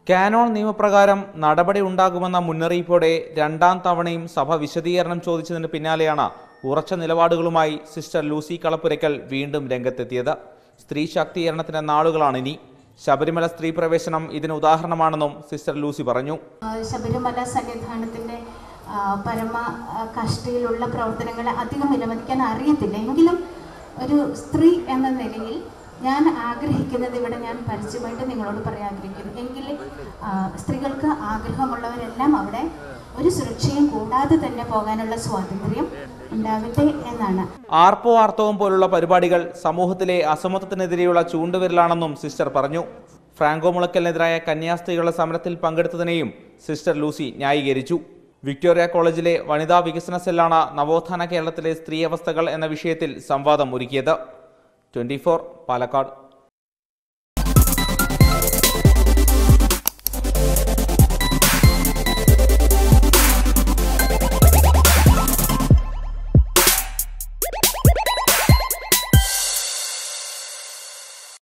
Canon നിയമപ്രകാരം നടപടി ഉണ്ടാകുമെന്ന മുന്നറിയിപ്പോടെ രണ്ടാം തവണയും സഭ വിശദീകരണം ചോദിച്ചതിന് പിന്നാലെയാണ് ഉറച്ച നിലപാടുകളുമായി സിസ്റ്റർ ലൂസി കളപ്പുരയ്ക്കൽ വീണ്ടും രംഗത്തെത്തിയത് സ്ത്രീ ശാക്തീകരണത്തിന്റെ നാളുകളാണിനി ശബരിമല സ്ത്രീ പ്രവേശനം ഇതിന് ഉദാഹരണമാണെന്നും സിസ്റ്റർ ലൂസി പറഞ്ഞു ആ, ശബരിമല സന്നിധാനത്തിൻ്റെ ആ, പരമ ആ, കഷ്ടയിലുള്ള പ്രവർത്തനങ്ങളെ അധികം വിലമതിക്കാൻ അറിയത്തില്ല എങ്കിലും ഒരു സ്ത്രീ എന്ന നിലയിൽ ഞാൻ ആഗ്രഹിക്കുന്നത് ഇവിടെ ഞാൻ പരസ്യമായിട്ട് നിങ്ങളോട് പറയാൻ ആഗ്രഹിക്കുന്നു എങ്കിൽ ആ, സ്ത്രീകൾക്ക് ആഗ്രഹമുള്ളവരെല്ലാം അവിടെ ഒരു സുരക്ഷയും കൂടാതെ തന്നെ പോകാനുള്ള സ്വാതന്ത്ര്യം ഉണ്ടാവട്ടെ എന്നാണ് ആർപ്പോ ആർത്തവം പോലുള്ള പരിപാടികൾ സമൂഹത്തിലെ അസമത്വത്തിനെതിരെയുള്ള ചൂണ്ടുവിരലാണെന്നും സിസ്റ്റർ പറഞ്ഞു ഫ്രാങ്കോ മുളക്കലിനെതിരായ കന്യാസ്ത്രീകളുടെ സമരത്തിൽ പങ്കെടുത്തതിനെയും സിസ്റ്റർ ലൂസി ന്യായീകരിച്ചു വിക്ടോറിയ കോളേജിലെ വനിതാ വികസന സെല്ലാണ് നവോത്ഥാന കേരളത്തിലെ സ്ത്രീ അവസ്ഥകൾ എന്ന വിഷയത്തിൽ സംവാദം ഒരുക്കിയത് ട്വന്റി പാലക്കാട്